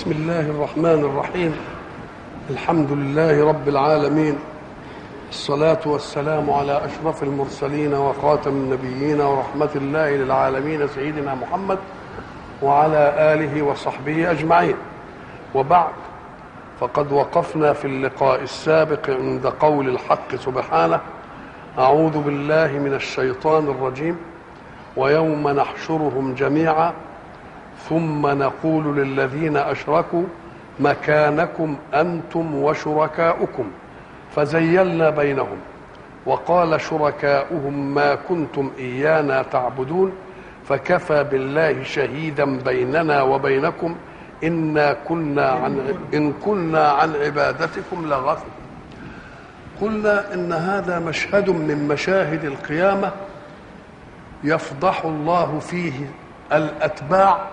بسم الله الرحمن الرحيم الحمد لله رب العالمين الصلاة والسلام على أشرف المرسلين وخاتم النبيين ورحمة الله للعالمين سيدنا محمد وعلى آله وصحبه أجمعين وبعد فقد وقفنا في اللقاء السابق عند قول الحق سبحانه أعوذ بالله من الشيطان الرجيم ويوم نحشرهم جميعا ثم نقول للذين اشركوا مكانكم انتم وشركاؤكم فزيلنا بينهم وقال شركاؤهم ما كنتم ايانا تعبدون فكفى بالله شهيدا بيننا وبينكم انا كنا عن ان كنا عن عبادتكم لغافلين قلنا ان هذا مشهد من مشاهد القيامه يفضح الله فيه الاتباع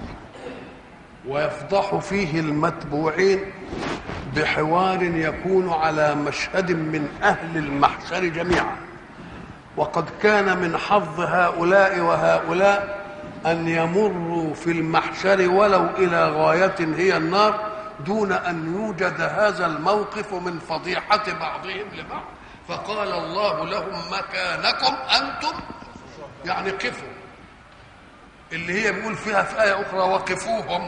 ويفضح فيه المتبوعين بحوار يكون على مشهد من اهل المحشر جميعا وقد كان من حظ هؤلاء وهؤلاء ان يمروا في المحشر ولو الى غايه هي النار دون ان يوجد هذا الموقف من فضيحه بعضهم لبعض فقال الله لهم مكانكم انتم يعني قفوا اللي هي بيقول فيها في آية أخرى وقفوهم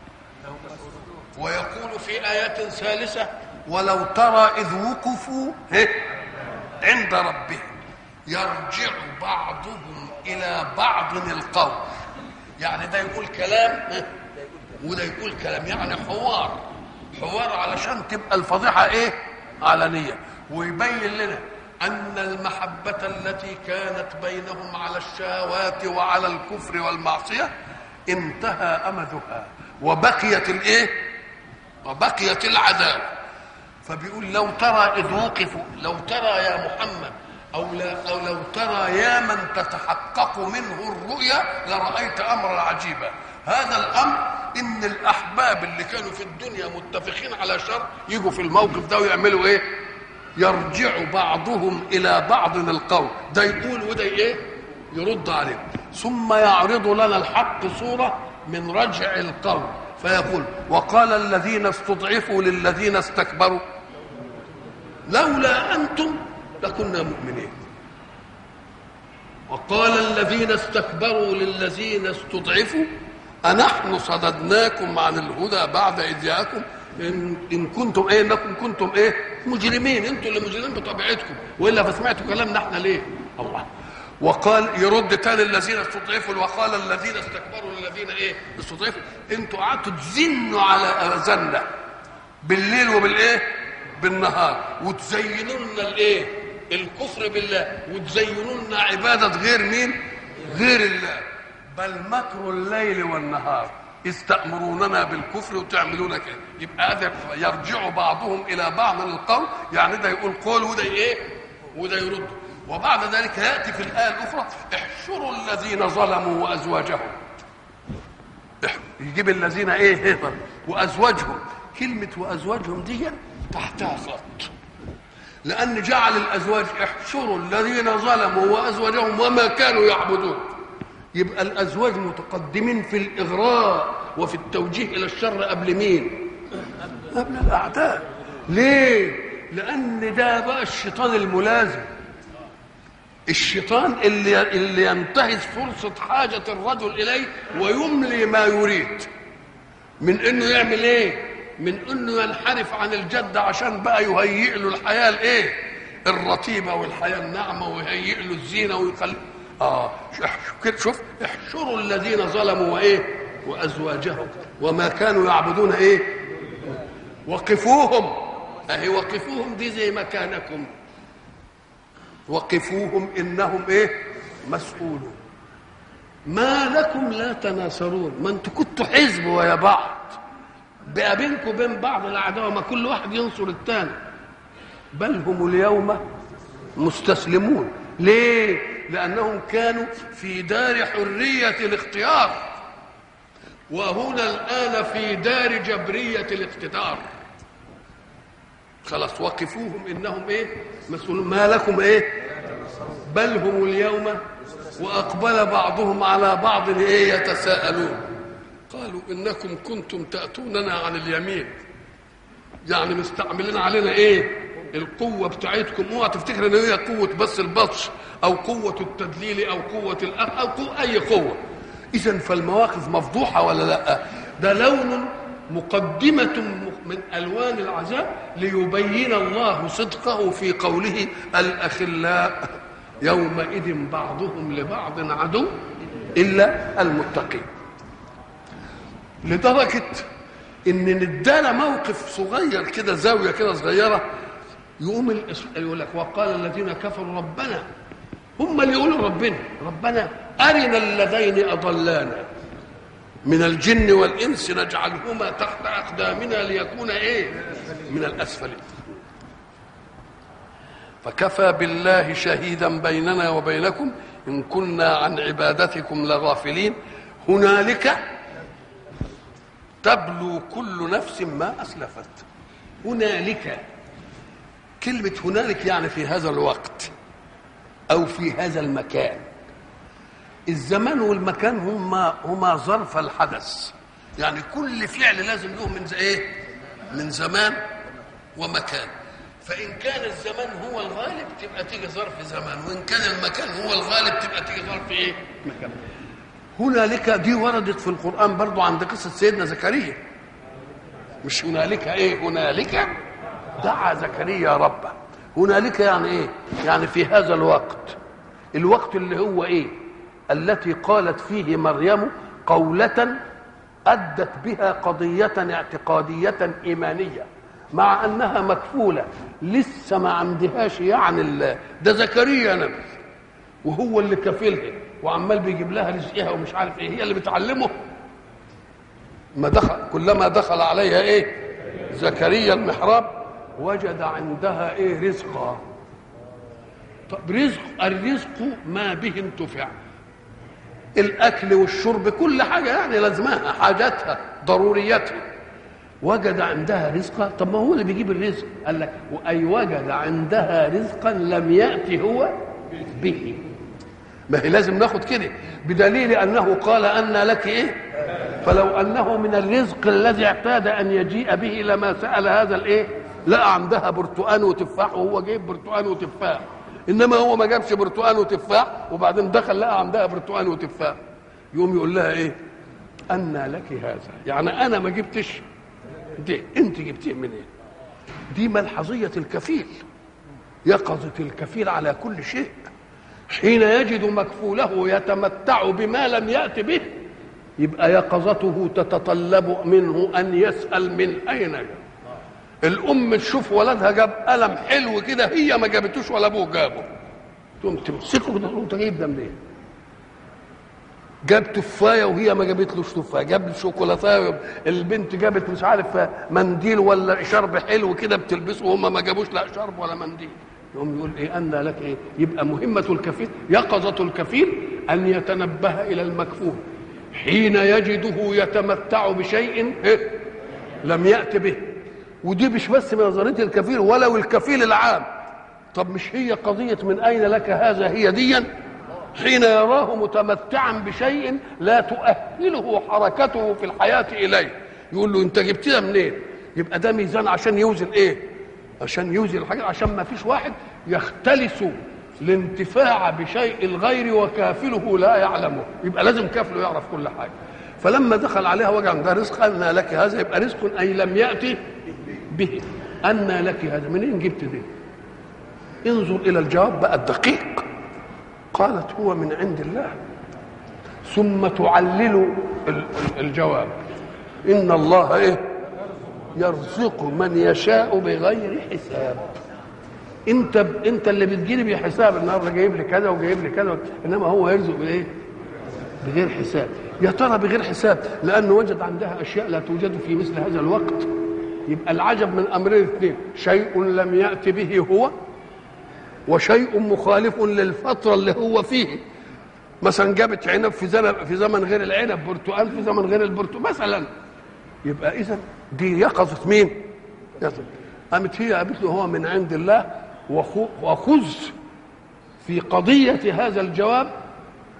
ويقول في آيات ثالثة ولو ترى إذ وقفوا عند ربهم يرجع بعضهم إلى بعض القول يعني ده يقول كلام وده يقول كلام يعني حوار حوار علشان تبقى الفضيحة إيه علنية ويبين لنا أن المحبة التي كانت بينهم على الشهوات وعلى الكفر والمعصية انتهى أمدها وبقيت الإيه؟ وبقيت العذاب فبيقول لو ترى إذ وقفوا لو ترى يا محمد أو, لا أو لو ترى يا من تتحقق منه الرؤيا لرأيت أمرا عجيبا هذا الأمر إن الأحباب اللي كانوا في الدنيا متفقين على شر يجوا في الموقف ده ويعملوا إيه؟ يرجع بعضهم الى بعض القول ده يقول وده ايه يرد عليه ثم يعرض لنا الحق صوره من رجع القول فيقول وقال الذين استضعفوا للذين استكبروا لولا انتم لكنا مؤمنين وقال الذين استكبروا للذين استضعفوا أنحن صددناكم عن الهدى بعد إذ جاءكم إن, إن كنتم إيه إنكم كنتم إيه مجرمين أنتم اللي مجرمين بطبيعتكم وإلا فسمعتوا كلامنا إحنا ليه الله وقال يرد تاني الذين استضعفوا وقال الذين استكبروا للذين ايه استضعفوا انتوا قعدتوا تزنوا على اذاننا بالليل وبالايه بالنهار وتزينوا لنا الايه الكفر بالله وتزينوا لنا عباده غير مين غير الله بل مكر الليل والنهار إذ تأمروننا بالكفر وتعملون كده يبقى هذا يرجع بعضهم إلى بعض القول يعني ده يقول قول وده إيه وده يرد وبعد ذلك يأتي في الآية الأخرى احشروا الذين ظلموا وأزواجهم يجيب الذين إيه هبر وأزواجهم كلمة وأزواجهم دي تحتها خط لأن جعل الأزواج احشروا الذين ظلموا وأزواجهم وما كانوا يعبدون يبقى الازواج متقدمين في الاغراء وفي التوجيه الى الشر قبل مين قبل الاعداء ليه لان ده بقى الشيطان الملازم الشيطان اللي اللي ينتهز فرصه حاجه الرجل اليه ويملي ما يريد من انه يعمل ايه من انه ينحرف عن الجد عشان بقى يهيئ له الحياه الايه الرطيبه والحياه الناعمه ويهيئ له الزينه ويخلي اه شوف احشروا الذين ظلموا وايه وازواجهم وما كانوا يعبدون ايه وقفوهم اهي وقفوهم دي زي مكانكم وقفوهم انهم ايه مسؤولون ما لكم لا تناصرون ما انتوا كنتوا حزب ويا بعض بقى بينكم وبين بعض العداوه ما كل واحد ينصر الثاني بل هم اليوم مستسلمون ليه لأنهم كانوا في دار حرية الاختيار وهنا الآن في دار جبرية الاقتدار خلاص وقفوهم إنهم إيه مسؤولون ما لكم إيه بل هم اليوم وأقبل بعضهم على بعض إيه يتساءلون قالوا انكم كنتم تاتوننا عن اليمين يعني مستعملين علينا ايه القوة بتاعتكم اوعى تفتكر ان هي قوة بس البطش او قوة التدليل او قوة الاخ او قوة اي قوة اذا فالمواقف مفضوحة ولا لا ده لون مقدمة من الوان العذاب ليبين الله صدقه في قوله الاخلاء يومئذ بعضهم لبعض عدو الا المتقين لدرجة ان ندانا موقف صغير كده زاوية كده صغيرة يقوم الإس- يقول لك وقال الذين كفروا ربنا هم اللي يقولوا ربنا ربنا أرنا اللذين أضلانا من الجن والإنس نجعلهما تحت أقدامنا ليكون إيه من الأسفلين فكفى بالله شهيدا بيننا وبينكم إن كنا عن عبادتكم لغافلين هنالك تبلو كل نفس ما أسلفت هنالك كلمة هنالك يعني في هذا الوقت أو في هذا المكان الزمان والمكان هما هما ظرف الحدث يعني كل فعل لازم له من ز- ايه من زمان ومكان فإن كان الزمان هو الغالب تبقى تيجي ظرف زمان وإن كان المكان هو الغالب تبقى تيجي ظرف ايه مكان هنالك دي وردت في القرآن برضو عند قصة سيدنا زكريا مش هنالك ايه هنالك دعا زكريا ربه هنالك يعني ايه يعني في هذا الوقت الوقت اللي هو ايه التي قالت فيه مريم قولة أدت بها قضية اعتقادية إيمانية مع أنها مكفولة لسه ما عندهاش يعني ال- ده زكريا نبي وهو اللي كفلها وعمال بيجيب لها رزقها ومش عارف ايه هي اللي بتعلمه ما دخل كلما دخل عليها ايه زكريا المحراب وجد عندها ايه رزقا طب رزق الرزق ما به انتفع الاكل والشرب كل حاجه يعني لازمها حاجاتها ضرورياتها وجد عندها رزقا طب ما هو اللي بيجيب الرزق قال لك واي وجد عندها رزقا لم ياتي هو به ما هي لازم ناخد كده بدليل انه قال ان لك ايه فلو انه من الرزق الذي اعتاد ان يجيء به لما سال هذا الايه لقى عندها برتقان وتفاح وهو جايب برتقان وتفاح انما هو ما جابش برتقان وتفاح وبعدين دخل لقى عندها برتقان وتفاح يقوم يقول لها ايه ان لك هذا يعني انا ما جبتش دي انت جبتيه منين دي ملحظيه الكفيل يقظه الكفيل على كل شيء حين يجد مكفوله يتمتع بما لم يأت به يبقى يقظته تتطلب منه أن يسأل من أين جاء الأم تشوف ولدها جاب قلم حلو كده هي ما جابتوش ولا أبوه جابه تقوم تمسكه كده تقول أنت جايب ده منين؟ جاب تفايه وهي ما جابتلوش تفايه جاب شوكولاته البنت جابت مش عارف منديل ولا شرب حلو كده بتلبسه وهم ما جابوش لا شرب ولا منديل يقوم يقول ايه ان لك ايه يبقى مهمه الكفيل يقظه الكفيل ان يتنبه الى المكفول حين يجده يتمتع بشيء إيه؟ لم يات به ودي مش بس من نظريه الكفيل ولو الكفيل العام طب مش هي قضيه من اين لك هذا هي ديا حين يراه متمتعا بشيء لا تؤهله حركته في الحياه اليه يقول له انت جبتها منين يبقى ده ميزان عشان يوزن ايه عشان يوزن الحاجه عشان ما فيش واحد يختلس الانتفاع بشيء الغير وكافله لا يعلمه يبقى لازم كافله يعرف كل حاجه فلما دخل عليها وجع ده رزق أن لك هذا يبقى رزق أي لم يأتي به أن لك هذا منين جبت ده انظر إلى الجواب بقى الدقيق قالت هو من عند الله ثم تعلل الجواب إن الله إيه يرزق من يشاء بغير حساب انت انت اللي بتجيلي بحساب النهارده جايب لي كذا وجايب لي كذا انما هو يرزق بايه؟ بغير حساب يا ترى بغير حساب لانه وجد عندها اشياء لا توجد في مثل هذا الوقت يبقى العجب من امرين اثنين شيء لم يات به هو وشيء مخالف للفتره اللي هو فيه مثلا جابت عنب في زمن في زمن غير العنب برتقال في زمن غير البرتقال مثلا يبقى اذا دي يقظه مين؟ يقظة. قامت هي قالت له هو من عند الله وخذ في قضية هذا الجواب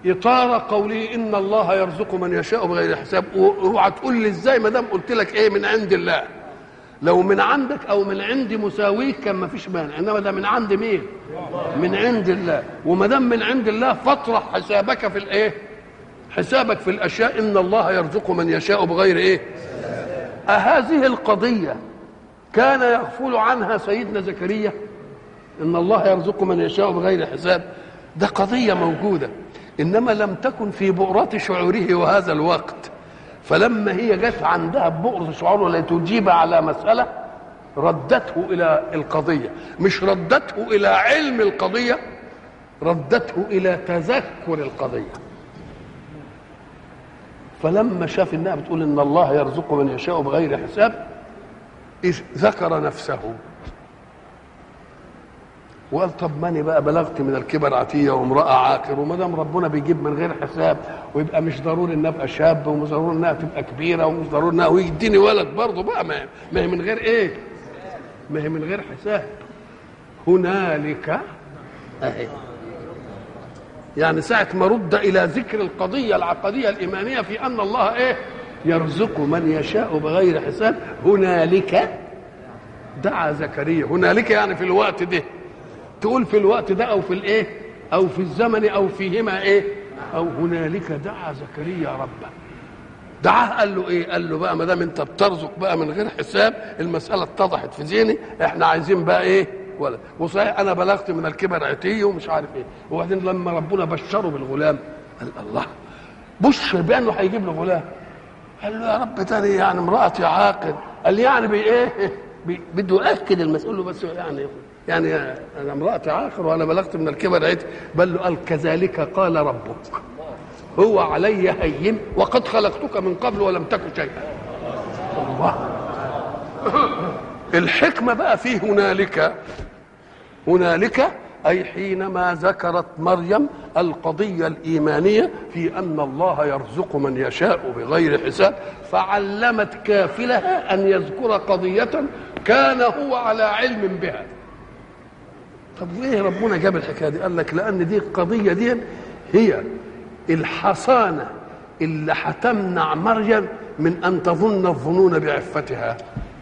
اطار قوله ان الله يرزق من يشاء بغير حساب اوعى تقول لي ازاي ما دام قلت لك ايه من عند الله لو من عندك او من عند مساويك كان ما فيش مانع انما ده من عند مين من عند الله وما دام من عند الله فاطرح حسابك في الايه حسابك في الاشياء ان الله يرزق من يشاء بغير ايه أهذه القضية كان يغفل عنها سيدنا زكريا إن الله يرزق من يشاء بغير حساب ده قضية موجودة إنما لم تكن في بؤرة شعوره وهذا الوقت فلما هي جت عندها بؤرة شعوره لتجيب على مسألة ردته إلى القضية مش ردته إلى علم القضية ردته إلى تذكر القضية فلما شاف انها بتقول ان الله يرزق من يشاء بغير حساب إذ ذكر نفسه وقال طب ماني بقى بلغت من الكبر عتيه وامراه عاقر وما دام ربنا بيجيب من غير حساب ويبقى مش ضروري انها ابقى شاب ومش ضروري انها تبقى كبيره ومش ضروري انها ويديني ولد برضه بقى ما ما هي من غير ايه؟ ما هي من غير حساب هنالك اهي يعني ساعة ما رد إلى ذكر القضية العقدية الإيمانية في أن الله إيه يرزق من يشاء بغير حساب هنالك دعا زكريا هنالك يعني في الوقت ده تقول في الوقت ده أو في الإيه أو في الزمن أو فيهما إيه أو هنالك دعا زكريا ربه دعاه قال له ايه؟ قال له بقى ما دام انت بترزق بقى من غير حساب المساله اتضحت في ذهني احنا عايزين بقى ايه؟ ولد وصحيح انا بلغت من الكبر عتي ومش عارف ايه وبعدين لما ربنا بشره بالغلام قال الله بشر بانه هيجيب له غلام قال له يا رب تاني يعني امراتي عاقل قال لي يعني بي ايه بي بده ياكد المسؤول له بس يعني يعني انا امراتي عاقل وانا بلغت من الكبر عتي بل له قال كذلك قال ربك هو علي هين وقد خلقتك من قبل ولم تكن شيئا الله الحكمه بقى في هنالك هنالك اي حينما ذكرت مريم القضيه الايمانيه في ان الله يرزق من يشاء بغير حساب فعلمت كافلها ان يذكر قضيه كان هو على علم بها طب ليه ربنا جاب الحكايه دي قال لك لان دي القضيه دي هي الحصانه اللي هتمنع مريم من ان تظن الظنون بعفتها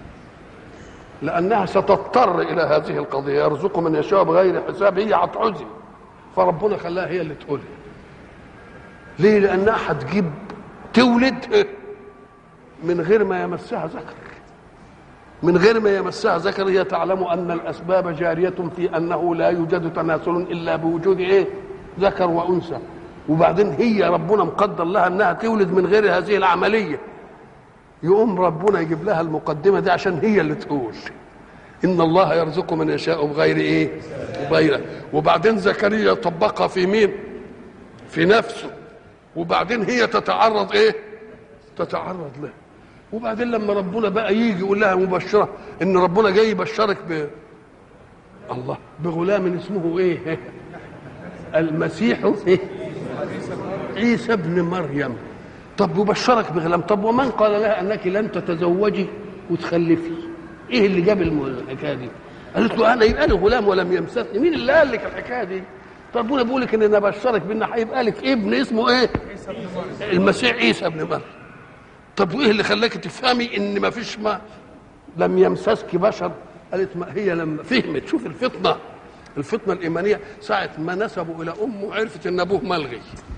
لانها ستضطر الى هذه القضيه يرزق من يشاء بغير حساب هي هتعزي فربنا خلاها هي اللي تقولها ليه لانها هتجيب تولد من غير ما يمسها ذكر من غير ما يمسها ذكر هي تعلم ان الاسباب جاريه في انه لا يوجد تناسل الا بوجود ايه ذكر وانثى وبعدين هي ربنا مقدر لها انها تولد من غير هذه العمليه يقوم ربنا يجيب لها المقدمه دي عشان هي اللي تقول ان الله يرزق من يشاء بغير ايه بغيره وبعدين زكريا طبقها في مين في نفسه وبعدين هي تتعرض ايه تتعرض له وبعدين لما ربنا بقى يجي يقول لها مبشره ان ربنا جاي يبشرك ب الله بغلام اسمه ايه المسيح إيه؟ عيسى ابن مريم طب يبشرك بغلام طب ومن قال لها انك لن تتزوجي وتخلفي ايه اللي جاب الحكايه دي قالت له انا يبقى لي غلام ولم يمسسني مين اللي قال لك الحكايه دي طب ربنا بيقول لك ان انا بشرك بان هيبقى لك ابن اسمه ايه المسيح عيسى ابن مريم طب وايه اللي خلاك تفهمي ان ما فيش ما لم يمسسك بشر قالت ما هي لما فهمت شوف الفطنه الفطنه الايمانيه ساعه ما نسبوا الى امه عرفت ان ابوه ملغي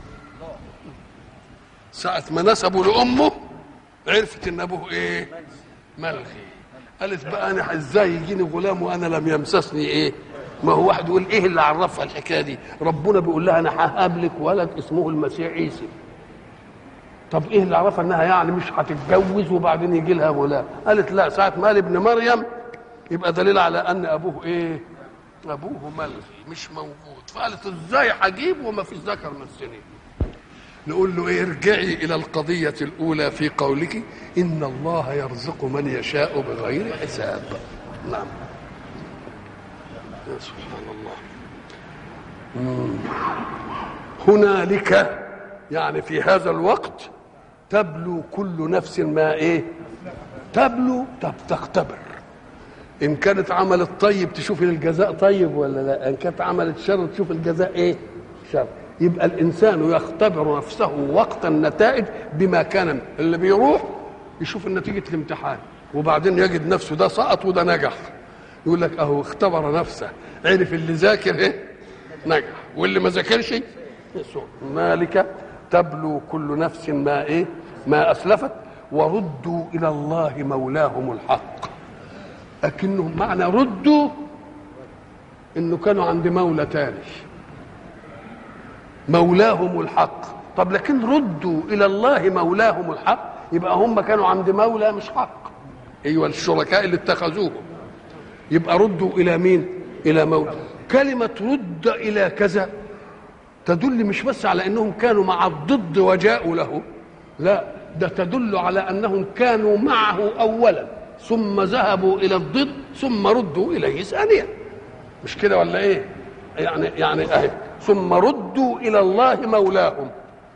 ساعة ما نسبوا لأمه عرفت إن أبوه إيه؟ ملغي قالت بقى أنا إزاي يجيني غلام وأنا لم يمسسني إيه؟ ما هو واحد يقول إيه اللي عرفها الحكاية دي؟ ربنا بيقول لها أنا ههب لك ولد اسمه المسيح عيسى طب ايه اللي عرفها انها يعني مش هتتجوز وبعدين يجي لها غلام قالت لا ساعه ما قال ابن مريم يبقى دليل على ان ابوه ايه ابوه ملغي مش موجود فقالت ازاي هجيب وما فيش ذكر من السنين نقول له ايه ارجعي الى القضيه الاولى في قولك ان الله يرزق من يشاء بغير حساب نعم يا سبحان الله مم. هنالك يعني في هذا الوقت تبلو كل نفس ما ايه تبلو طب تختبر ان كانت عملت طيب تشوف الجزاء طيب ولا لا ان كانت عملت شر تشوف الجزاء ايه شر يبقى الانسان يختبر نفسه وقت النتائج بما كان اللي بيروح يشوف نتيجه الامتحان وبعدين يجد نفسه ده سقط وده نجح يقول لك اهو اختبر نفسه عرف اللي ذاكر ايه نجح واللي ما ذاكرش يسوع مالك تبلو كل نفس ما ايه ما اسلفت وردوا الى الله مولاهم الحق لكنهم معنى ردوا انه كانوا عند مولى تاني مولاهم الحق طب لكن ردوا الى الله مولاهم الحق يبقى هم كانوا عند مولى مش حق ايوه الشركاء اللي اتخذوهم يبقى ردوا الى مين الى مولى كلمه رد الى كذا تدل مش بس على انهم كانوا مع الضد وجاءوا له لا ده تدل على انهم كانوا معه اولا ثم ذهبوا الى الضد ثم ردوا اليه ثانيا مش كده ولا ايه يعني يعني اهي ثم ردوا الى الله مولاهم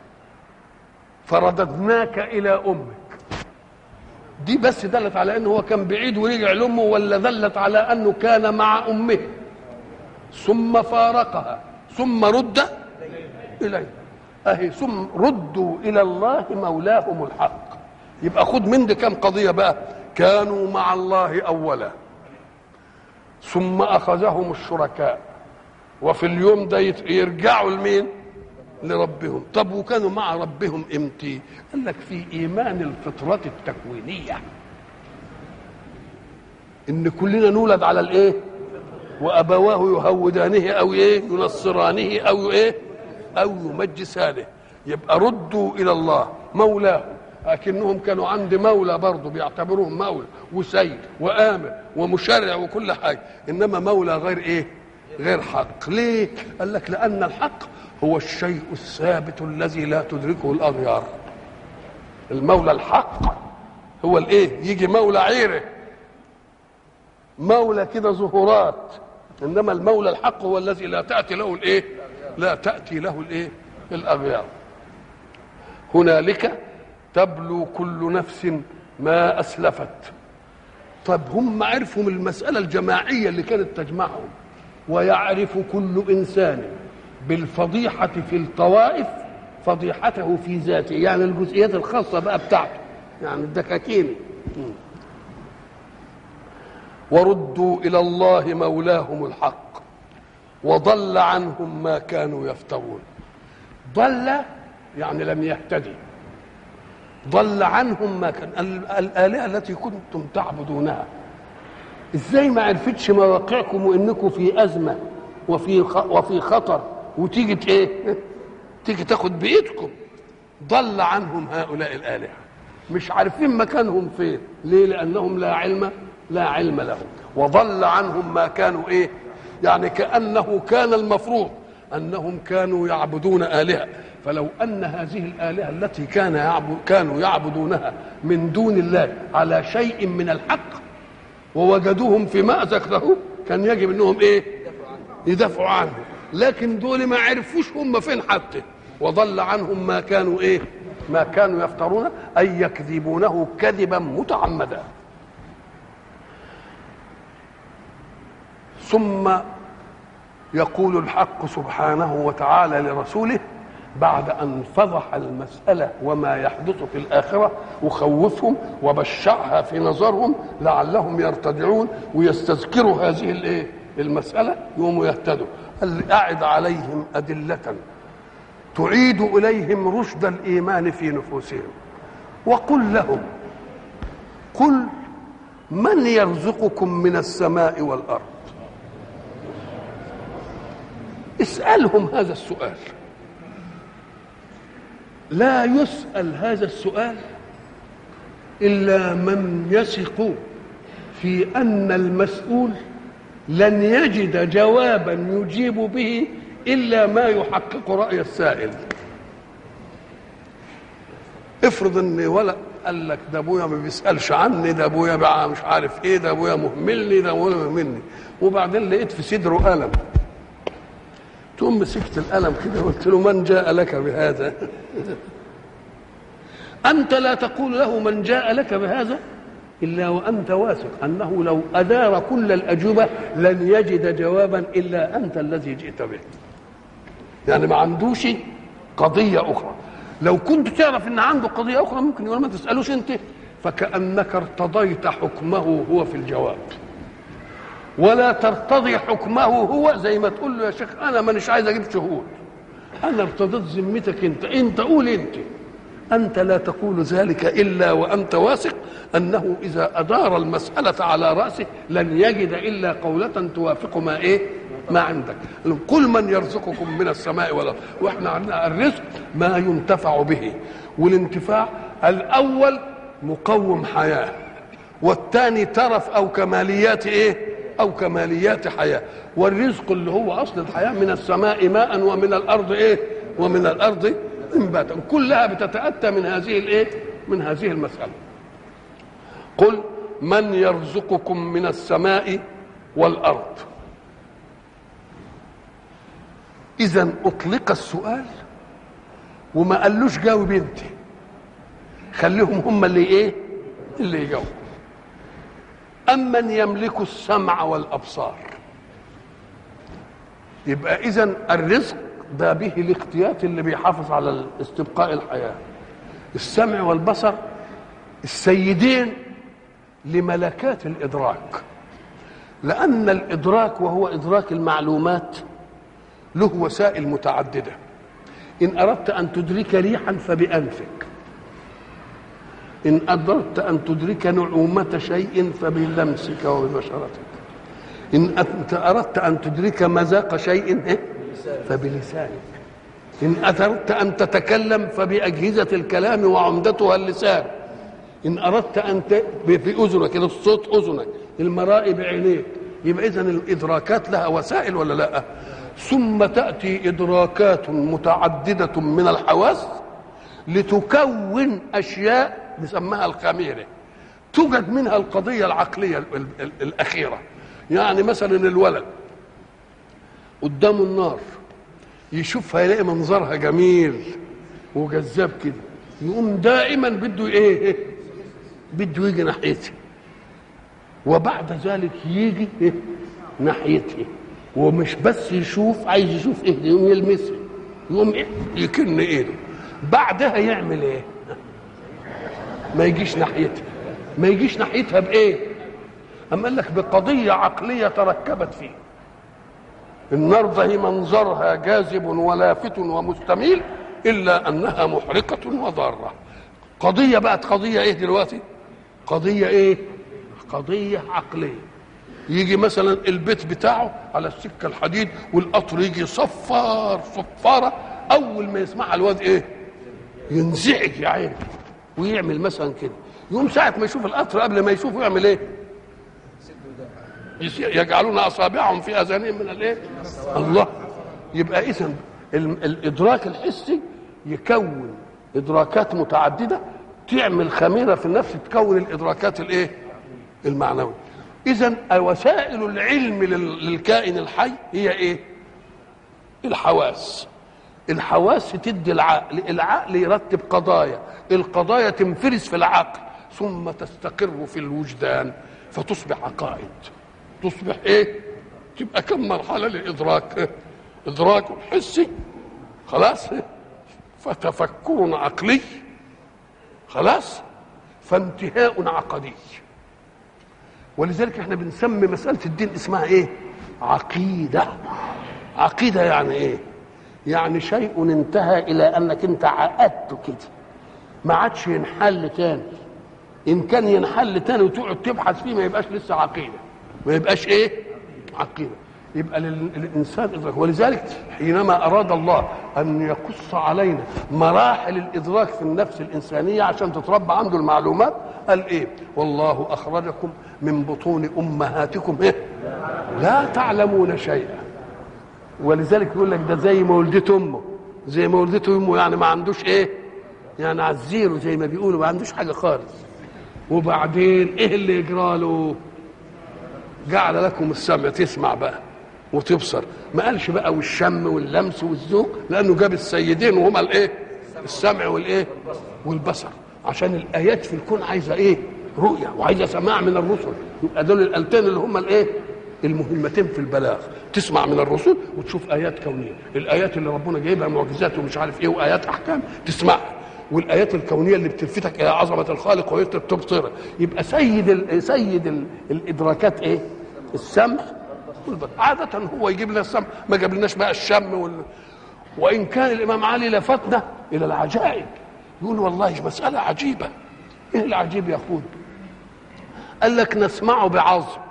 فرددناك الى امك دي بس دلت على انه هو كان بعيد ورجع لامه ولا دلت على انه كان مع امه ثم فارقها ثم رد اليه اهي ثم ردوا الى الله مولاهم الحق يبقى خد من دي كام قضيه بقى كانوا مع الله اولا ثم اخذهم الشركاء وفي اليوم ده يرجعوا لمين لربهم طب وكانوا مع ربهم امتى قال لك في ايمان الفطره التكوينيه ان كلنا نولد على الايه وابواه يهودانه او ايه ينصرانه او ايه او يمجسانه يبقى ردوا الى الله مولاه لكنهم كانوا عند مولى برضه بيعتبروهم مولى وسيد وامر ومشرع وكل حاجه انما مولى غير ايه غير حق ليه قال لك لان الحق هو الشيء الثابت الذي لا تدركه الاغيار المولى الحق هو الايه يجي مولى عيره مولى كده ظهورات انما المولى الحق هو الذي لا تاتي له الايه لا تاتي له الايه الاغيار هنالك تبلو كل نفس ما اسلفت طب هم عرفوا من المساله الجماعيه اللي كانت تجمعهم ويعرف كل انسان بالفضيحه في الطوائف فضيحته في ذاته يعني الجزئيات الخاصه بقى بتاعته يعني الدكاكين وردوا الى الله مولاهم الحق وضل عنهم ما كانوا يفترون ضل يعني لم يهتدي ضل عنهم ما كان الآلهة التي كنتم تعبدونها ازاي ما عرفتش مواقعكم وانكم في أزمة وفي وفي خطر وتيجي ايه تيجي تاخد بإيدكم ضل عنهم هؤلاء الآلهة مش عارفين مكانهم فين ليه لأنهم لا علم لا علم لهم وضل عنهم ما كانوا ايه يعني كأنه كان المفروض أنهم كانوا يعبدون آلهة فلو ان هذه الالهه التي كان يعبد كانوا يعبدونها من دون الله على شيء من الحق ووجدوهم في مأزق له كان يجب انهم ايه يدافعوا عنه لكن دول ما عرفوش هم فين حتى وضل عنهم ما كانوا ايه ما كانوا يفترون اي يكذبونه كذبا متعمدا ثم يقول الحق سبحانه وتعالى لرسوله بعد أن فضح المسألة وما يحدث في الآخرة وخوفهم وبشعها في نظرهم لعلهم يرتدعون ويستذكروا هذه الايه المسألة يقوموا يهتدوا قال أعد عليهم أدلة تعيد إليهم رشد الإيمان في نفوسهم وقل لهم قل من يرزقكم من السماء والأرض اسألهم هذا السؤال لا يسأل هذا السؤال إلا من يثق في أن المسؤول لن يجد جوابا يجيب به إلا ما يحقق رأي السائل افرض ان ولا قال لك ده ابويا ما بيسالش عني ده ابويا بقى مش عارف ايه ده ابويا مهملني ده ابويا مهملني وبعدين لقيت في صدره قلم تقوم مسكت القلم كده وقلت له من جاء لك بهذا أنت لا تقول له من جاء لك بهذا إلا وأنت واثق أنه لو أدار كل الأجوبة لن يجد جوابا إلا أنت الذي جئت به يعني ما عندوش قضيه اخرى لو كنت تعرف ان عنده قضيه اخرى ممكن يقول ما تسالوش انت فكانك ارتضيت حكمه هو في الجواب ولا ترتضي حكمه هو زي ما تقول له يا شيخ انا مانيش عايز اجيب شهود انا ارتضيت ذمتك انت انت قول انت انت لا تقول ذلك الا وانت واثق انه اذا ادار المساله على راسه لن يجد الا قوله توافق ما ايه ما عندك قل من يرزقكم من السماء والارض واحنا عندنا الرزق ما ينتفع به والانتفاع الاول مقوم حياه والثاني ترف او كماليات ايه او كماليات حياه والرزق اللي هو اصل الحياه من السماء ماء ومن الارض ايه ومن الارض انباتا كلها بتتاتى من هذه الايه من هذه المساله قل من يرزقكم من السماء والارض اذا اطلق السؤال وما قالوش جاوب انت خليهم هم اللي ايه اللي يجاوبوا أمن يملك السمع والأبصار يبقى إذا الرزق ده به الاختيات اللي بيحافظ على استبقاء الحياة السمع والبصر السيدين لملكات الإدراك لأن الإدراك وهو إدراك المعلومات له وسائل متعددة إن أردت أن تدرك ريحا فبأنفك إن أردت أن تدرك نعومة شيء فبلمسك وببشرتك إن أنت أردت أن تدرك مذاق شيء فبلسانك إن أردت أن تتكلم فبأجهزة الكلام وعمدتها اللسان إن أردت أن ت... في أذنك الصوت أذنك المرائي بعينيك يبقى إذا الإدراكات لها وسائل ولا لا ثم تأتي إدراكات متعددة من الحواس لتكون أشياء بسمها الخميرة توجد منها القضية العقلية الأخيرة يعني مثلا الولد قدامه النار يشوفها يلاقي منظرها جميل وجذاب كده يقوم دائما بده ايه بده يجي ناحيتها وبعد ذلك يجي إيه؟ ناحيتها ومش بس يشوف عايز يشوف ايه يقوم يلمسها يقوم إيه؟ يكن ايده بعدها يعمل ايه ما يجيش ناحيتها ما يجيش ناحيتها بايه أم قال لك بقضية عقلية تركبت فيه النار ده منظرها جاذب ولافت ومستميل إلا أنها محرقة وضارة قضية بقت قضية إيه دلوقتي قضية إيه قضية عقلية يجي مثلا البيت بتاعه على السكة الحديد والقطر يجي صفار صفارة أول ما يسمعها الواد إيه ينزعج يا عيني ويعمل مثلا كده يقوم ساعة ما يشوف القطر قبل ما يشوفه يعمل ايه؟ يجعلون اصابعهم في اذانهم من الايه؟ الله يبقى اذا الادراك الحسي يكون ادراكات متعدده تعمل خميره في النفس تكون الادراكات الايه؟ المعنويه. اذا وسائل العلم للكائن الحي هي ايه؟ الحواس. الحواس تدي العقل العقل يرتب قضايا القضايا تنفرز في العقل ثم تستقر في الوجدان فتصبح عقائد تصبح ايه تبقى كم مرحله للادراك ادراك حسي خلاص فتفكر عقلي خلاص فانتهاء عقدي ولذلك احنا بنسمي مساله الدين اسمها ايه عقيده عقيده يعني ايه يعني شيء انتهى الى انك انت عقدته كده ما عادش ينحل تاني ان كان ينحل تاني وتقعد تبحث فيه ما يبقاش لسه عقيده ما يبقاش ايه عقيده يبقى للانسان ادراك ولذلك حينما اراد الله ان يقص علينا مراحل الادراك في النفس الانسانيه عشان تتربى عنده المعلومات قال ايه والله اخرجكم من بطون امهاتكم ايه لا تعلمون شيئا ولذلك يقول لك ده زي ما ولدته امه زي ما ولدته امه يعني ما عندوش ايه يعني على الزيرو زي ما بيقولوا ما عندوش حاجه خالص وبعدين ايه اللي يجرى له جعل لكم السمع تسمع بقى وتبصر ما قالش بقى والشم واللمس والذوق لانه جاب السيدين وهما الايه السمع والايه والبصر عشان الايات في الكون عايزه ايه رؤيه وعايزه سماع من الرسل يبقى دول الالتين اللي هم الايه المهمتين في البلاغ تسمع من الرسول وتشوف ايات كونيه الايات اللي ربنا جايبها معجزات ومش عارف ايه وايات احكام تسمعها والايات الكونيه اللي بتلفتك الى عظمه الخالق وتبصرها يبقى سيد ال سيد ال الادراكات ايه السمع والبصر عاده هو يجيب لنا السمع ما جاب لناش بقى الشم وال... وان كان الامام علي لفتنا الى العجائب يقول والله مساله عجيبه ايه العجيب يا اخوي قال لك نسمعه بعظم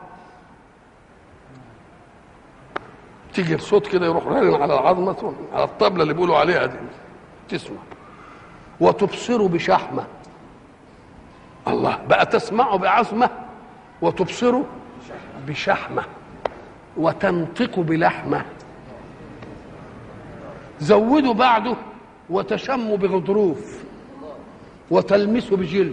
تيجي الصوت كده يروح رن على العظمه على الطبله اللي بيقولوا عليها دي تسمع وتبصر بشحمه الله بقى تسمع بعظمه وتبصر بشحمه وتنطق بلحمه زودوا بعده وتشم بغضروف وتلمس بجلد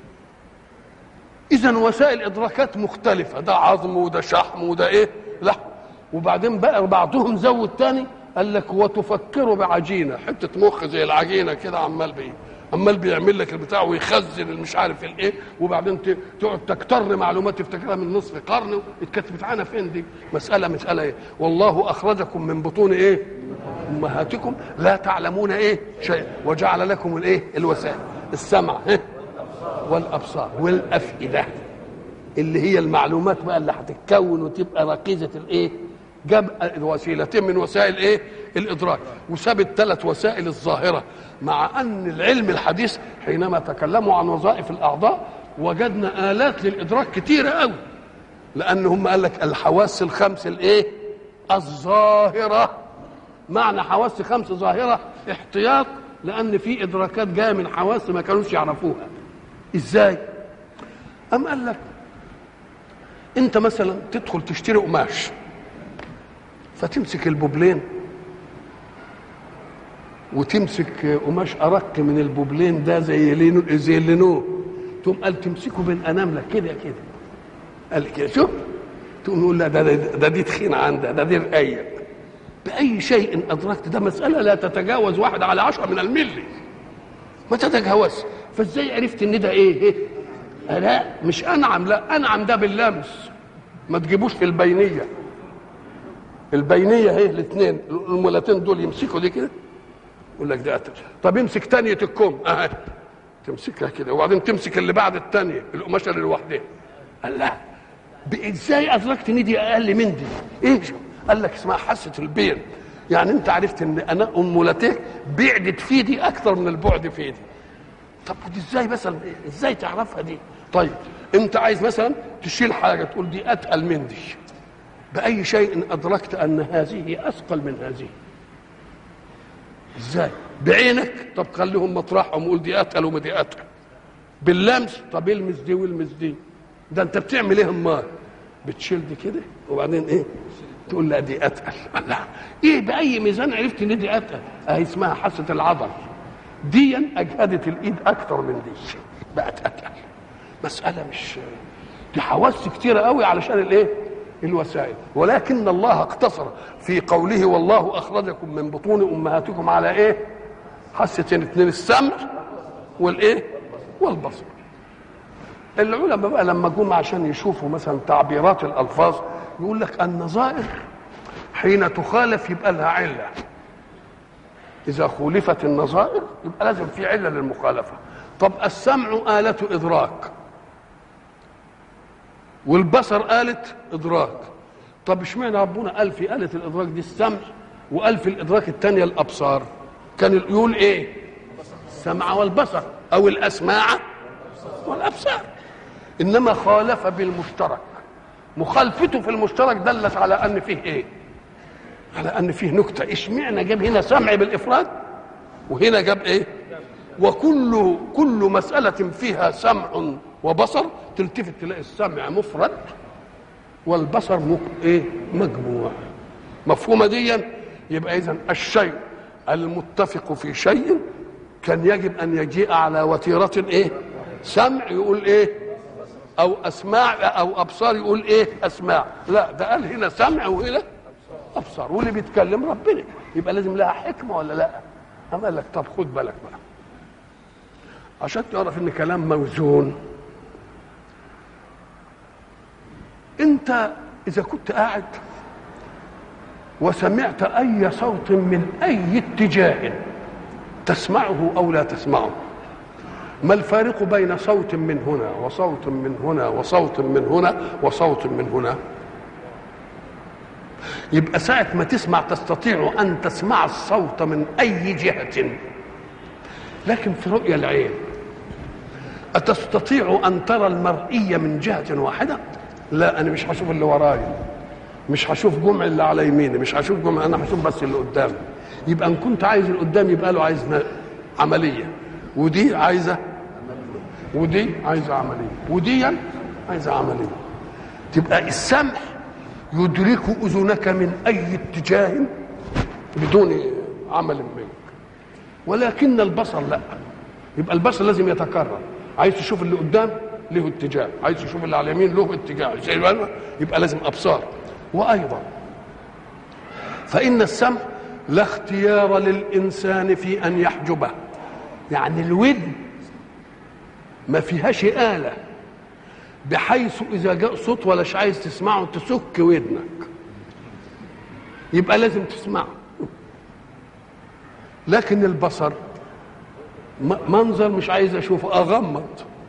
اذا وسائل ادراكات مختلفه ده عظم وده شحم وده ايه لحم وبعدين بقى بعضهم زود تاني قال لك وتفكر بعجينه حته مخ زي العجينه كده عمال بيه عمال بيعمل لك البتاع ويخزن المش عارف الايه وبعدين تقعد تكتر معلومات تفتكرها من نصف قرن اتكتبت عنها فين دي مساله مساله ايه والله اخرجكم من بطون ايه امهاتكم لا تعلمون ايه شيء وجعل لكم الايه الوسائل السمع إيه؟ والابصار والافئده اللي هي المعلومات بقى اللي هتتكون وتبقى ركيزه الايه جاب وسيلتين من وسائل ايه الادراك وساب الثلاث وسائل الظاهره مع ان العلم الحديث حينما تكلموا عن وظائف الاعضاء وجدنا الات للادراك كتيره قوي لان هم قال لك الحواس الخمس الايه الظاهره معنى حواس خمس ظاهره احتياط لان في ادراكات جايه من حواس ما كانوش يعرفوها ازاي ام قال لك انت مثلا تدخل تشتري قماش فتمسك البوبلين وتمسك قماش ارق من البوبلين ده زي لينو زي اللينو تقوم قال تمسكه بالانامله كده كده قال كده شوف تقوم يقول لا ده, ده, ده دي تخين عندها ده دي رقيق باي شيء ادركت ده مساله لا تتجاوز واحد على عشرة من الملي ما تتجاوز فازاي عرفت ان ده ايه, إيه؟ لا مش انعم لا انعم ده باللمس ما تجيبوش في البينيه البينيه اهي الاثنين المولتين دول يمسكوا دي كده يقول لك ده قتل طب امسك تانية الكم اهي تمسكها كده وبعدين تمسك اللي بعد الثانيه القماشه اللي لوحدها قال لا ازاي ادركت ان دي اقل من دي ايه قال لك اسمها حاسه البين يعني انت عرفت ان انا امولتين بعدت في دي اكثر من البعد في دي طب ودي ازاي مثلا ازاي تعرفها دي طيب انت عايز مثلا تشيل حاجه تقول دي اتقل من دي باي شيء ادركت ان هذه اثقل من هذه ازاي بعينك طب خليهم مطرحهم وقول دي اتقل وما دي اتقل باللمس طب المس دي والمس دي ده انت بتعمل ايه امال بتشيل دي كده وبعدين ايه تقول لا دي اتقل لا ايه باي ميزان عرفت ان دي اتقل اهي اسمها حاسه العضل ديا اجهدت الايد اكتر من دي بقت اتقل مساله مش دي حواس كتيره قوي علشان الايه الوسائل ولكن الله اقتصر في قوله والله اخرجكم من بطون امهاتكم على ايه حاستين اثنين السمع والايه والبصر العلماء بقى لما جم عشان يشوفوا مثلا تعبيرات الالفاظ يقول لك النظائر حين تخالف يبقى لها عله اذا خولفت النظائر يبقى لازم في عله للمخالفه طب السمع آلة إدراك والبصر آلة إدراك طب اشمعنى ربنا قال في آلة الإدراك دي السمع وقال في الإدراك الثانية الأبصار كان يقول إيه السمع والبصر أو الأسماع والأبصار إنما خالف بالمشترك مخالفته في المشترك دلت على أن فيه إيه على أن فيه نكتة اشمعنى جاب هنا سمع بالإفراد وهنا جاب إيه وكل كل مسألة فيها سمع وبصر تلتفت تلاقي السمع مفرد والبصر مك... ايه مجموع مفهومة دي يبقى إذا الشيء المتفق في شيء كان يجب أن يجيء على وتيرة إيه سمع يقول إيه أو أسماع أو أبصار يقول إيه أسماع لا ده قال هنا سمع وهنا أبصار واللي بيتكلم ربنا يبقى لازم لها حكمة ولا لا أما قال لك طب خد بالك بقى عشان تعرف ان كلام موزون انت اذا كنت قاعد وسمعت اي صوت من اي اتجاه تسمعه او لا تسمعه ما الفارق بين صوت من هنا وصوت من هنا وصوت من هنا وصوت من هنا يبقى ساعة ما تسمع تستطيع أن تسمع الصوت من أي جهة لكن في رؤية العين أتستطيع أن ترى المرئية من جهة واحدة لا أنا مش هشوف اللي ورايا مش هشوف جمع اللي على يميني مش هشوف جمع أنا هشوف بس اللي قدامي يبقى إن كنت عايز اللي قدامي يبقى له عايز عملية ودي عايزة ودي عايزة عملية ودي عايزة عملية تبقى السمع يدرك اذنك من اي اتجاه بدون عمل منك ولكن البصر لا يبقى البصر لازم يتكرر عايز تشوف اللي قدام له اتجاه عايز تشوف اللي على اليمين له اتجاه يبقى لازم ابصار وايضا فان السمع لا اختيار للانسان في ان يحجبه يعني الودن ما فيهاش آلة بحيث اذا جاء صوت ولاش عايز تسمعه تسك ودنك يبقى لازم تسمعه لكن البصر منظر مش عايز اشوفه اغمض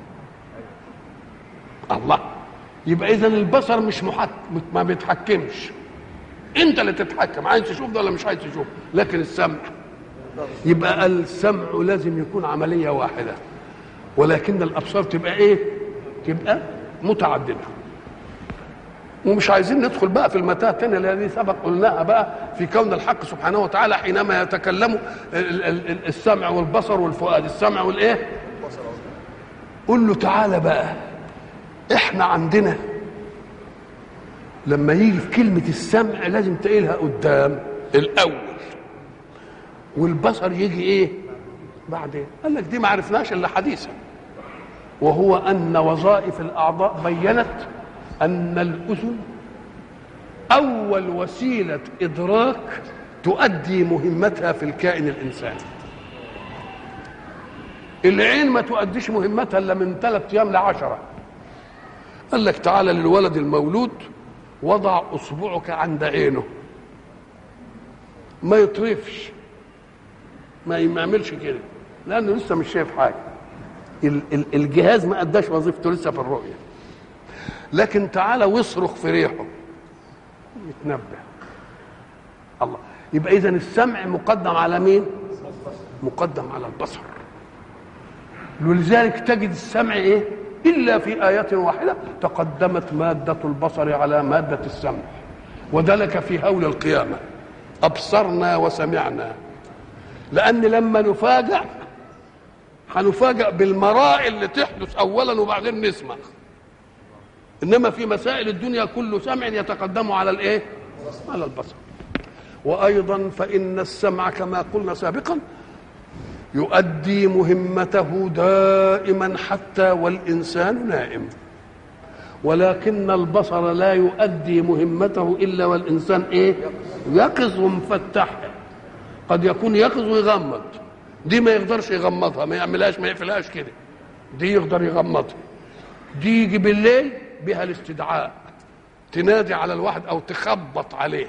الله يبقى اذا البصر مش محك... ما بيتحكمش انت اللي تتحكم عايز تشوف ده ولا مش عايز تشوف لكن السمع يبقى السمع لازم يكون عمليه واحده ولكن الابصار تبقى ايه تبقى متعدده ومش عايزين ندخل بقى في المتاهه الثانيه الذي سبق قلناها بقى في كون الحق سبحانه وتعالى حينما يتكلم السمع والبصر والفؤاد السمع والايه قل له تعالى بقى احنا عندنا لما يجي في كلمة السمع لازم تقيلها قدام الأول والبصر يجي إيه؟ بعدين قال لك دي ما عرفناش إلا حديثا وهو أن وظائف الأعضاء بينت أن الأذن أول وسيلة إدراك تؤدي مهمتها في الكائن الإنساني العين ما تؤديش مهمتها إلا من ثلاث أيام لعشرة قال لك تعالى للولد المولود وضع اصبعك عند عينه ما يطرفش ما يعملش كده لانه لسه مش شايف حاجه الجهاز ما اداش وظيفته لسه في الرؤيه لكن تعالى واصرخ في ريحه يتنبه الله يبقى اذا السمع مقدم على مين مقدم على البصر ولذلك تجد السمع ايه إلا في آية واحدة تقدمت مادة البصر على مادة السمع وذلك في هول القيامة أبصرنا وسمعنا لأن لما نفاجأ هنفاجأ بالمراء اللي تحدث أولا وبعدين نسمع إنما في مسائل الدنيا كل سمع يتقدم على الإيه؟ على البصر وأيضا فإن السمع كما قلنا سابقا يؤدي مهمته دائما حتى والانسان نائم ولكن البصر لا يؤدي مهمته الا والانسان ايه يقظ ومفتح قد يكون يقظ ويغمض دي ما يقدرش يغمضها ما يعملهاش ما يقفلهاش كده دي يقدر يغمضها دي يجي بالليل بها الاستدعاء تنادي على الواحد او تخبط عليه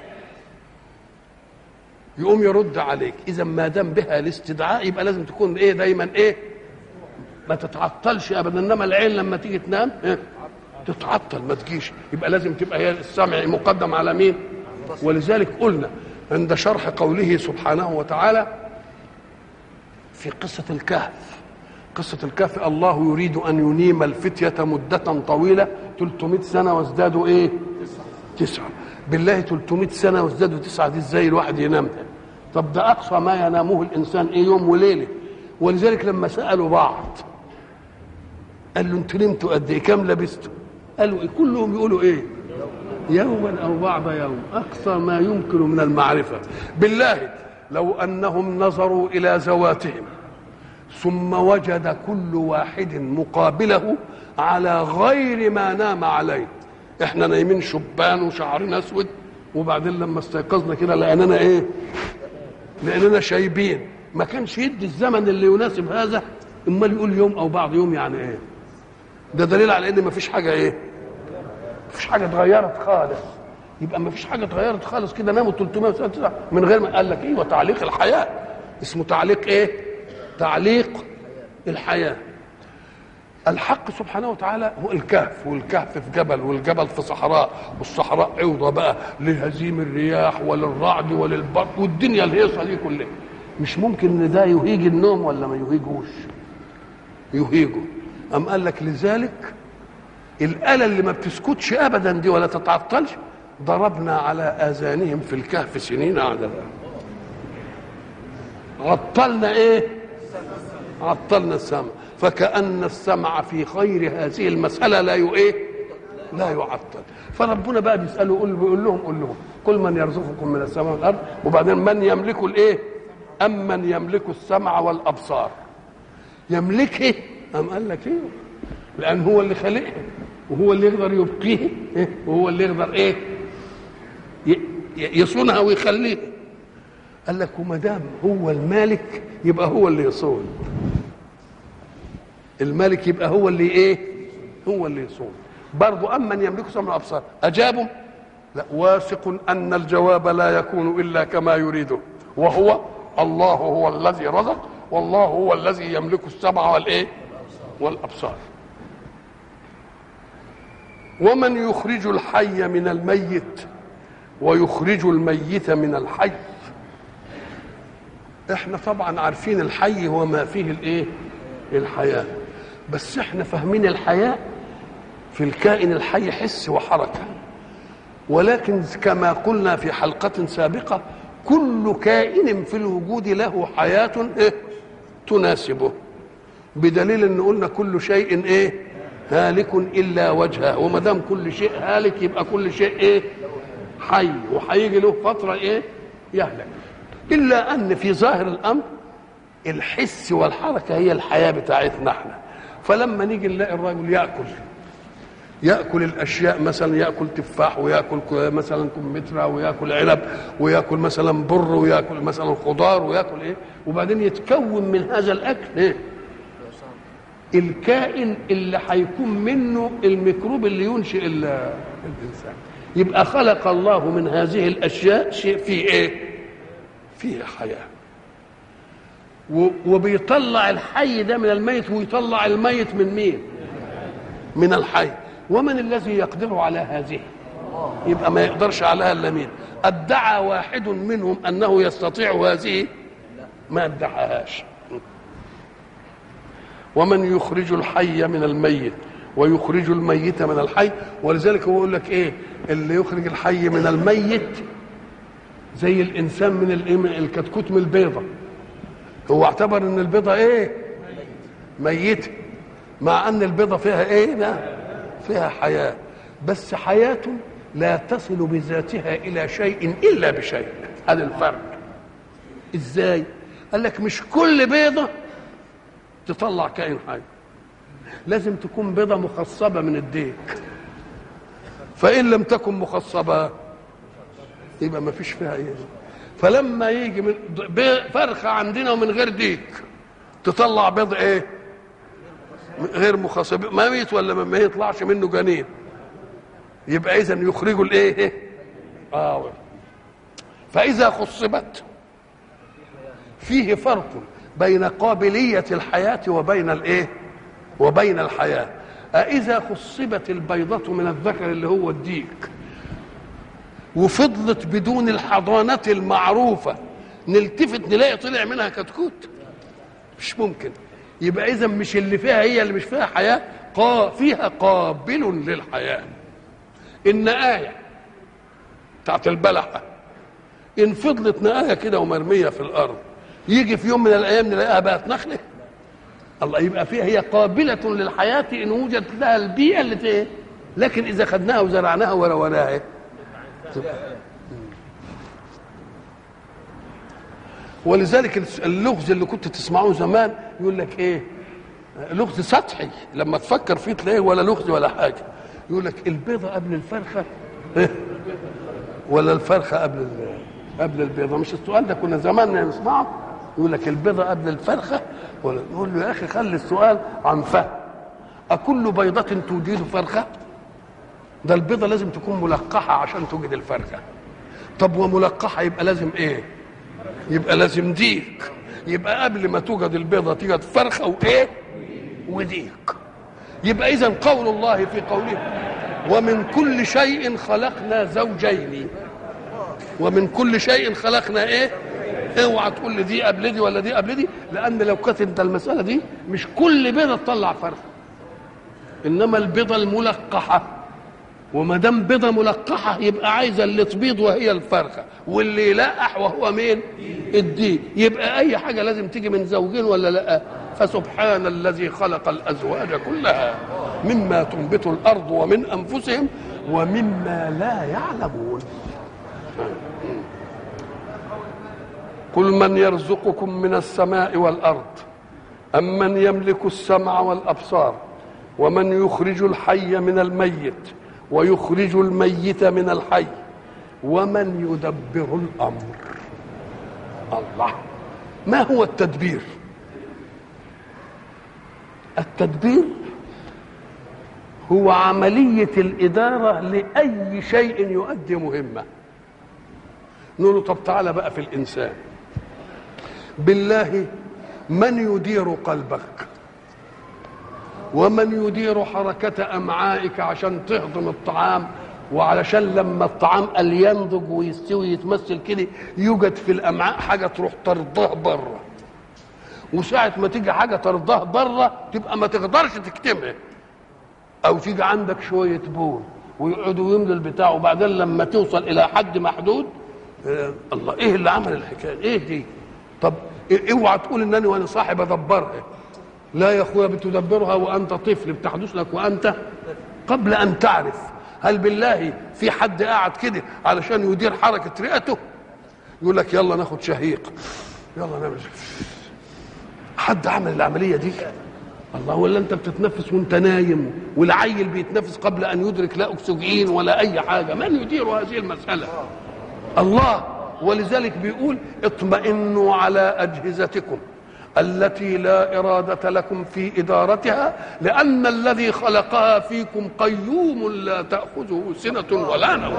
يقوم يرد عليك اذا ما دام بها الاستدعاء يبقى لازم تكون ايه دايما ايه ما تتعطلش ابدا انما العين لما تيجي تنام إيه؟ تتعطل ما تجيش يبقى لازم تبقى هي السمع مقدم على مين ولذلك قلنا عند شرح قوله سبحانه وتعالى في قصة الكهف قصة الكهف الله يريد أن ينيم الفتية مدة طويلة 300 سنة وازدادوا إيه تسعة بالله 300 سنة وازدادوا تسعة دي إزاي الواحد ينام ده طب ده اقصى ما ينامه الانسان ايه يوم وليله ولذلك لما سالوا بعض قال له انتوا نمتوا قد ايه كام لبستوا قالوا إيه؟ كلهم يقولوا ايه يوما او بعض يوم اقصى ما يمكن من المعرفه بالله لو انهم نظروا الى ذواتهم ثم وجد كل واحد مقابله على غير ما نام عليه احنا نايمين شبان وشعرنا اسود وبعدين لما استيقظنا كده لقينانا ايه لاننا شايبين ما كانش يدي الزمن اللي يناسب هذا امال يقول يوم او بعض يوم يعني ايه ده دليل على ان ما فيش حاجه ايه مفيش حاجه اتغيرت خالص يبقى مفيش حاجه اتغيرت خالص كده ناموا 309 من غير ما قال لك ايه وتعليق الحياه اسمه تعليق ايه تعليق الحياه الحق سبحانه وتعالى هو الكهف والكهف في جبل والجبل في صحراء والصحراء عوضة بقى لهزيم الرياح وللرعد وللبرق والدنيا الهيصة دي كلها مش ممكن ان ده يهيج النوم ولا ما يهيجوش يهيجه أم قال لك لذلك الآلة اللي ما بتسكتش أبدا دي ولا تتعطلش ضربنا على آذانهم في الكهف سنين عددا عطلنا إيه عطلنا السمع فكأن السمع في خير هذه المسألة لا إيه لا يعطل فربنا بقى بيسأله يقول بيقول لهم قول لهم كل من يرزقكم من السماء والأرض وبعدين من يملك الإيه أم من يملك السمع والأبصار يملكه أم قال لك إيه لأن هو اللي خلقها وهو اللي يقدر يبقيه إيه؟ وهو اللي يقدر إيه يصونها ويخليها قال لك وما دام هو المالك يبقى هو اللي يصون الملك يبقى هو اللي ايه هو اللي يصوم برضو اما من يملك سمع الابصار اجابوا لا واثق ان الجواب لا يكون الا كما يريده وهو الله هو الذي رزق والله هو الذي يملك السمع والايه والابصار ومن يخرج الحي من الميت ويخرج الميت من الحي احنا طبعا عارفين الحي هو ما فيه الايه الحياه بس احنا فاهمين الحياه في الكائن الحي حس وحركه ولكن كما قلنا في حلقه سابقه كل كائن في الوجود له حياه إيه؟ تناسبه بدليل ان قلنا كل شيء ايه هالك الا وجهه وما دام كل شيء هالك يبقى كل شيء ايه حي وهيجي له فتره ايه يهلك الا ان في ظاهر الامر الحس والحركه هي الحياه بتاعتنا احنا فلما نيجي نلاقي الرجل ياكل ياكل الاشياء مثلا ياكل تفاح وياكل مثلا كمثرى وياكل عنب وياكل مثلا بر وياكل مثلا خضار وياكل ايه وبعدين يتكون من هذا الاكل ايه الكائن اللي هيكون منه الميكروب اللي ينشئ الانسان يبقى خلق الله من هذه الاشياء شيء فيه ايه فيه حياه وبيطلع الحي ده من الميت ويطلع الميت من مين من الحي ومن الذي يقدر على هذه يبقى ما يقدرش عليها الا مين ادعى واحد منهم انه يستطيع هذه ما ادعاهاش ومن يخرج الحي من الميت ويخرج الميت من الحي ولذلك هو يقول لك ايه اللي يخرج الحي من الميت زي الانسان من الكتكوت من البيضه هو اعتبر ان البيضه ايه ميته مع ان البيضه فيها ايه ما فيها حياه بس حياه لا تصل بذاتها الى شيء الا بشيء هذا الفرق ازاي قال لك مش كل بيضه تطلع كائن حي لازم تكون بيضه مخصبه من الديك فان لم تكن مخصبه يبقى ما فيش فيها ايه فلما يجي من فرخه عندنا ومن غير ديك تطلع بيض ايه غير مخصب ما ميت ولا ما يطلعش منه جنين يبقى اذا يخرجوا الايه اه فاذا خصبت فيه فرق بين قابليه الحياه وبين الايه وبين الحياه أإذا خصبت البيضة من الذكر اللي هو الديك وفضلت بدون الحضانة المعروفة نلتفت نلاقي طلع منها كتكوت مش ممكن يبقى إذا مش اللي فيها هي اللي مش فيها حياة قا فيها قابل للحياة النقاية بتاعت البلحة إن فضلت نقاية كده ومرمية في الأرض يجي في يوم من الأيام نلاقيها بقت نخلة الله يبقى فيها هي قابلة للحياة إن وجدت لها البيئة اللي فيها لكن إذا خدناها وزرعناها وروناها ولذلك اللغز اللي كنت تسمعوه زمان يقول لك ايه لغز سطحي لما تفكر فيه تلاقيه ولا لغز ولا حاجه يقول لك البيضه قبل الفرخه إيه؟ ولا الفرخه قبل قبل البيضه مش السؤال ده كنا زمان نسمعه يقول لك البيضه قبل الفرخه ولا نقول له يا اخي خلي السؤال عن فهم اكل بيضه توجد فرخه ده البيضه لازم تكون ملقحه عشان توجد الفرخه طب وملقحه يبقى لازم ايه يبقى لازم ديك يبقى قبل ما توجد البيضه توجد فرخه وايه وديك يبقى اذا قول الله في قوله ومن كل شيء خلقنا زوجين ومن كل شيء خلقنا ايه اوعى تقول لي دي قبل دي ولا دي قبل دي لان لو كانت انت المساله دي مش كل بيضه تطلع فرخه انما البيضه الملقحه وما دام بيضه ملقحه يبقى عايزه اللي تبيض وهي الفرخه واللي يلقح وهو مين الدين يبقى اي حاجه لازم تيجي من زوجين ولا لا فسبحان الذي خلق الازواج كلها مما تنبت الارض ومن انفسهم ومما لا يعلمون قل من يرزقكم من السماء والارض ام من يملك السمع والابصار ومن يخرج الحي من الميت ويخرج الميت من الحي ومن يدبر الامر الله ما هو التدبير التدبير هو عمليه الاداره لاي شيء يؤدي مهمه نقول له طب تعالى بقى في الانسان بالله من يدير قلبك ومن يدير حركة أمعائك عشان تهضم الطعام وعلشان لما الطعام قال ينضج ويستوي يتمثل كده يوجد في الأمعاء حاجة تروح طردها بره وساعة ما تيجي حاجة طردها بره تبقى ما تقدرش تكتمها أو تيجي عندك شوية بول ويقعدوا يملوا البتاع وبعدين لما توصل إلى حد محدود آه الله إيه اللي عمل الحكاية إيه دي طب اوعى تقول انني وانا صاحب ادبرها لا يا اخويا بتدبرها وانت طفل بتحدث لك وانت قبل ان تعرف هل بالله في حد قاعد كده علشان يدير حركه رئته يقول لك يلا ناخد شهيق يلا نعمل حد عمل العمليه دي الله ولا انت بتتنفس وانت نايم والعيل بيتنفس قبل ان يدرك لا اكسجين ولا اي حاجه من يدير هذه المساله الله ولذلك بيقول اطمئنوا على اجهزتكم التي لا اراده لكم في ادارتها لان الذي خلقها فيكم قيوم لا تاخذه سنه ولا نوم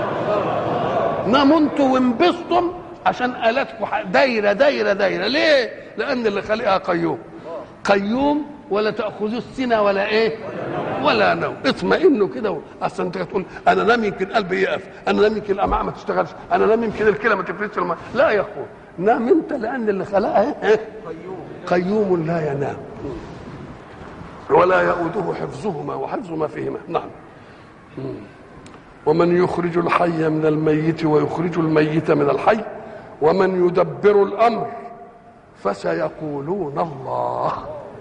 ناموا انتوا وانبسطم عشان الاتكم دايره دايره دايره ليه لان اللي خلقها قيوم قيوم ولا تاخذوه السنه ولا ايه ولا نوم اطمئنوا كده اصل انت تقول انا نام يمكن قلبي يقف انا نام يمكن الامعاء ما تشتغلش انا نام يمكن الكلى ما تفرزش الماء لا يا اخوان نام انت لان اللي خلقها قيوم قيوم لا ينام ولا يؤوده حفظهما وحفظ ما فيهما نعم ومن يخرج الحي من الميت ويخرج الميت من الحي ومن يدبر الامر فسيقولون الله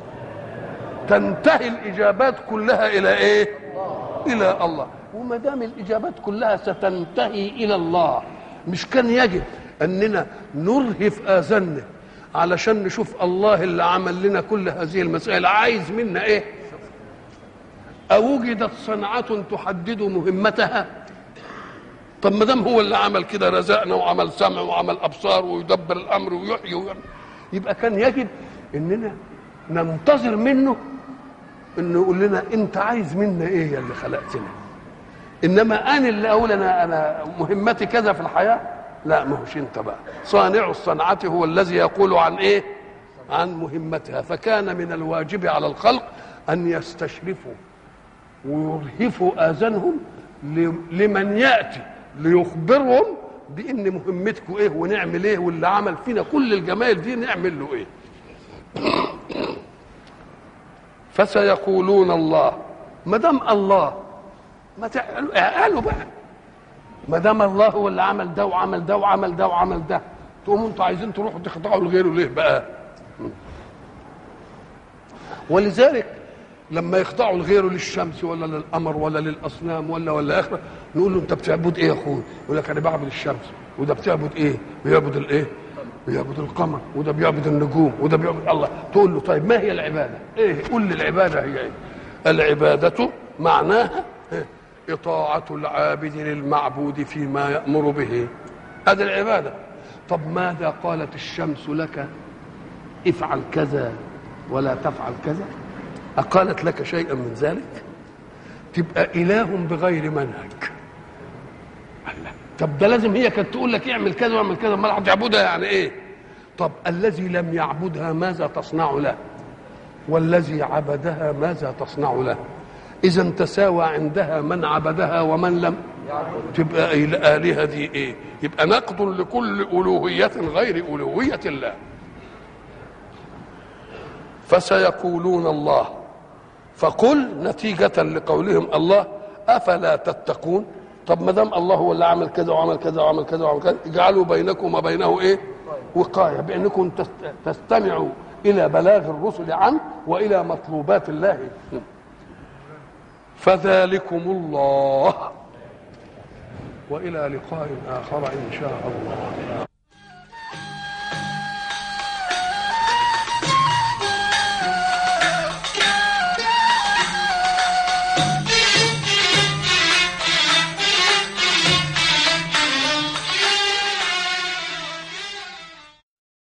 تنتهي الاجابات كلها الى ايه الى الله وما دام الاجابات كلها ستنتهي الى الله مش كان يجب اننا نرهف اذاننا علشان نشوف الله اللي عمل لنا كل هذه المسائل عايز منا ايه اوجدت صنعه تحدد مهمتها طب ما دام هو اللي عمل كده رزقنا وعمل سمع وعمل ابصار ويدبر الامر ويحيي ويعمل يبقى كان يجب اننا ننتظر منه انه يقول لنا انت عايز منا ايه يا اللي خلقتنا انما انا اللي اقول انا انا مهمتي كذا في الحياه لا ما هوش انت بقى صانع الصنعه هو الذي يقول عن ايه عن مهمتها فكان من الواجب على الخلق ان يستشرفوا ويرهفوا اذانهم لمن ياتي ليخبرهم بان مهمتكم ايه ونعمل ايه واللي عمل فينا كل الجمال دي نعمل له ايه فسيقولون الله ما دام الله ما قالوا بقى ما دام الله هو اللي عمل ده وعمل ده وعمل ده وعمل ده تقوموا انتوا عايزين تروحوا تخضعوا لغيره ليه بقى ولذلك لما يخضعوا لغيره للشمس ولا للقمر ولا للاصنام ولا ولا اخره نقول له انت بتعبد ايه يا اخويا يقول لك انا بعبد الشمس وده بتعبد ايه بيعبد الايه بيعبد القمر وده بيعبد النجوم وده بيعبد الله تقول له طيب ما هي العباده ايه قول لي العباده هي ايه العباده معناها إيه؟ إطاعة العابد للمعبود فيما يأمر به هذه العبادة طب ماذا قالت الشمس لك افعل كذا ولا تفعل كذا أقالت لك شيئا من ذلك تبقى اله بغير منهج الله. طب ده لازم هي كانت تقول لك اعمل كذا واعمل كذا ما تعبدها يعني ايه طب الذي لم يعبدها ماذا تصنع له والذي عبدها ماذا تصنع له اذا تساوى عندها من عبدها ومن لم تبقى الالهه دي ايه يبقى نقد لكل الوهيه غير الوهيه الله فسيقولون الله فقل نتيجة لقولهم الله أفلا تتقون طب ما دام الله هو اللي عمل كذا وعمل كذا وعمل كذا وعمل كذا اجعلوا بينكم وبينه ايه؟ وقاية بأنكم تست- تستمعوا إلى بلاغ الرسل عنه وإلى مطلوبات الله فذلكم الله وإلى لقاء آخر إن شاء الله